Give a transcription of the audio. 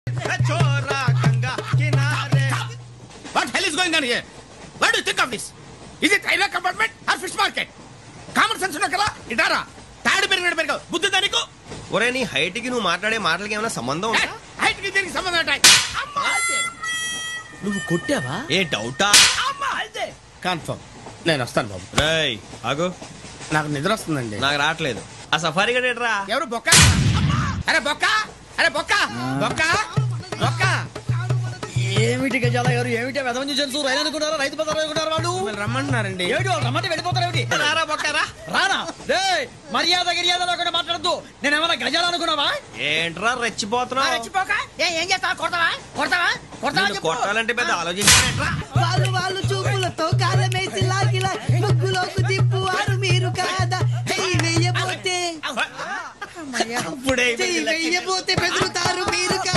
छोरा गंगा किनारे What hell is going on here? What do you think of this? Is it railway compartment or fish market? Common sense ఉన్నా కదా ఇటారా తాడు పెరిగినట్టు పెరగవు బుద్ధి దానికి ఒరే నీ హైట్ కి నువ్వు మాట్లాడే మాటలకి ఏమైనా సంబంధం ఉందా హైట్ కి దీనికి సంబంధం ఉంటాయి అమ్మా అదే నువ్వు కొట్టావా ఏ డౌటా అమ్మా అదే కన్ఫర్మ్ నేను వస్తాను బాబు రేయ్ ఆగు నాకు నిద్ర వస్తుందండి నాకు రావట్లేదు ఆ సఫారీ గడేట్రా ఎవరు బొక్క అరే బొక్క అరే బొక్క బొక్క బొక్క ఏమిటి గజాల గారు ఏమిటి వెదవని జంతువు రైలు అనుకున్నారా రైతు బజార్ అనుకున్నారు వాళ్ళు మిమ్మల్ని రమ్మంటున్నారండి ఏమిటి వాళ్ళు రమ్మంటే వెళ్ళిపోతారు ఏమిటి రారా బొక్కరా రానా రే మర్యాద గిర్యాద లేకుండా మాట్లాడద్దు నేను ఏమైనా గజాలు అనుకున్నావా ఏంట్రా రెచ్చిపోతున్నావు రెచ్చిపోక ఏ, ఏం చేస్తావా కొడతావా కొడతావా కొడతావా నిన్ను చెప్పు. కొట్టాలంటే పెద్ద ఆలోచించానేట్రా వాళ్ళు వాళ్ళు చూపులతో కాలమేసి లాగిలా ముగ్గులోకి తిప్పువారు మీరు కాదా చెయ్యి వెయ్యబోతే అప్పుడే చెయ్యి వెయ్యబోతే బెదురుతారు మీరు కాదా